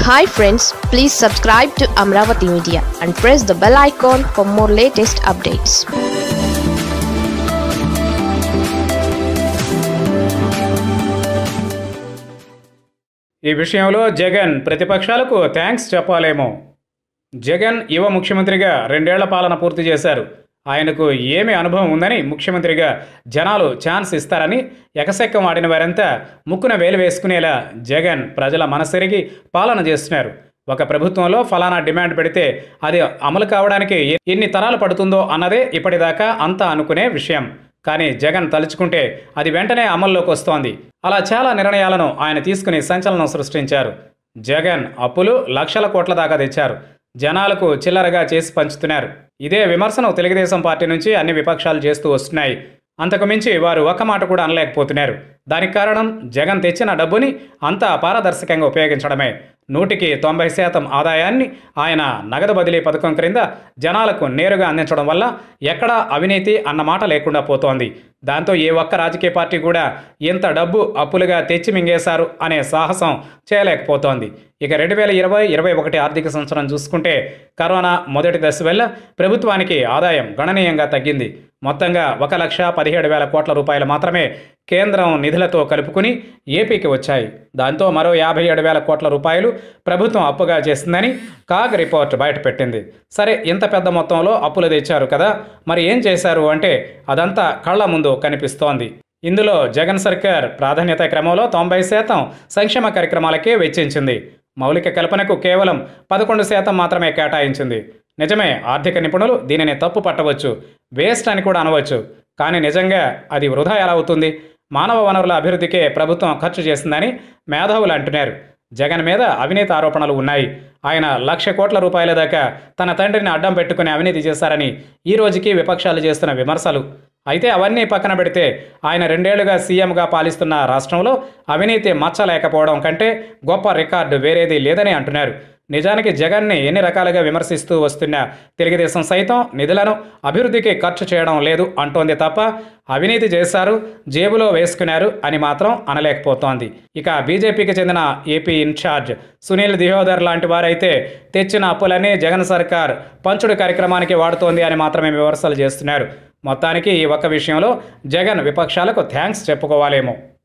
hi friends please subscribe to Amaravati media and press the bell icon for more latest updates ఈ విషయంలో జగన్ ప్రతిపక్షాలకు thanks చెప్పాలేమో Jagan యువ ముఖ్యమంత్రిగా రెండేళ్ల పాలన పూర్తి చేశారు ఆయనకు ఏమి అనుభవం ఉందని ముఖ్యమంత్రిగా జనాలు ఛాన్స్ ఇస్తారని ఎకసెక్కం ఆడిన వారంతా ముక్కున వేలు వేసుకునేలా జగన్ ప్రజల మనసెరిగి పాలన చేస్తున్నారు ఒక ప్రభుత్వంలో ఫలానా డిమాండ్ పెడితే అది అమలు కావడానికి ఎ- ఎన్ని తరాలు పడుతుందో అన్నదే ఇప్పటిదాకా అంతా అనుకునే విషయం కానీ జగన్ తలుచుకుంటే అది వెంటనే అమల్లోకి వస్తోంది అలా చాలా నిర్ణయాలను ఆయన తీసుకుని సంచలనం సృష్టించారు జగన్ అప్పులు లక్షల కోట్ల దాకా తెచ్చారు జనాలకు చిల్లరగా చేసి పంచుతున్నారు ఇదే విమర్శను తెలుగుదేశం పార్టీ నుంచి అన్ని విపక్షాలు చేస్తూ వస్తున్నాయి అంతకు మించి వారు ఒక్క మాట కూడా అనలేకపోతున్నారు దానికి కారణం జగన్ తెచ్చిన డబ్బుని అంతా పారదర్శకంగా ఉపయోగించడమే నూటికి తొంభై శాతం ఆదాయాన్ని ఆయన నగదు బదిలీ పథకం క్రింద జనాలకు నేరుగా అందించడం వల్ల ఎక్కడా అవినీతి అన్న మాట లేకుండా పోతోంది దాంతో ఏ ఒక్క రాజకీయ పార్టీ కూడా ఇంత డబ్బు అప్పులుగా తెచ్చి మింగేశారు అనే సాహసం చేయలేకపోతోంది ఇక రెండు వేల ఇరవై ఇరవై ఒకటి ఆర్థిక సంవత్సరం చూసుకుంటే కరోనా మొదటి దశ వల్ల ప్రభుత్వానికి ఆదాయం గణనీయంగా తగ్గింది మొత్తంగా ఒక లక్ష పదిహేడు వేల కోట్ల రూపాయలు మాత్రమే కేంద్రం నిధులతో కలుపుకుని ఏపీకి వచ్చాయి దాంతో మరో యాభై ఏడు వేల కోట్ల రూపాయలు ప్రభుత్వం అప్పుగా చేసిందని కాగ్ రిపోర్ట్ బయటపెట్టింది సరే ఇంత పెద్ద మొత్తంలో అప్పులు తెచ్చారు కదా మరి ఏం చేశారు అంటే అదంతా కళ్ళ ముందు కనిపిస్తోంది ఇందులో జగన్ సర్కార్ ప్రాధాన్యత క్రమంలో తొంభై శాతం సంక్షేమ కార్యక్రమాలకే వెచ్చించింది మౌలిక కల్పనకు కేవలం పదకొండు శాతం మాత్రమే కేటాయించింది నిజమే ఆర్థిక నిపుణులు దీనిని తప్పు పట్టవచ్చు వేస్ట్ అని కూడా అనవచ్చు కానీ నిజంగా అది వృధా ఎలా అవుతుంది మానవ వనరుల అభివృద్ధికే ప్రభుత్వం ఖర్చు చేసిందని మేధావులు అంటున్నారు జగన్ మీద అవినీతి ఆరోపణలు ఉన్నాయి ఆయన లక్ష కోట్ల రూపాయల దాకా తన తండ్రిని అడ్డం పెట్టుకుని అవినీతి చేశారని ఈ రోజుకి విపక్షాలు చేస్తున్న విమర్శలు అయితే అవన్నీ పక్కన పెడితే ఆయన రెండేళ్లుగా సీఎంగా పాలిస్తున్న రాష్ట్రంలో అవినీతి మచ్చ లేకపోవడం కంటే గొప్ప రికార్డు వేరేది లేదని అంటున్నారు నిజానికి జగన్ని ఎన్ని రకాలుగా విమర్శిస్తూ వస్తున్న తెలుగుదేశం సైతం నిధులను అభివృద్ధికి ఖర్చు చేయడం లేదు అంటోంది తప్ప అవినీతి చేశారు జేబులో వేసుకున్నారు అని మాత్రం అనలేకపోతోంది ఇక బీజేపీకి చెందిన ఏపీ ఇన్ఛార్జ్ సునీల్ దియోదర్ లాంటి వారైతే తెచ్చిన అప్పులన్నీ జగన్ సర్కార్ పంచుడు కార్యక్రమానికి వాడుతోంది అని మాత్రమే విమర్శలు చేస్తున్నారు మొత్తానికి ఈ ఒక్క విషయంలో జగన్ విపక్షాలకు థ్యాంక్స్ చెప్పుకోవాలేమో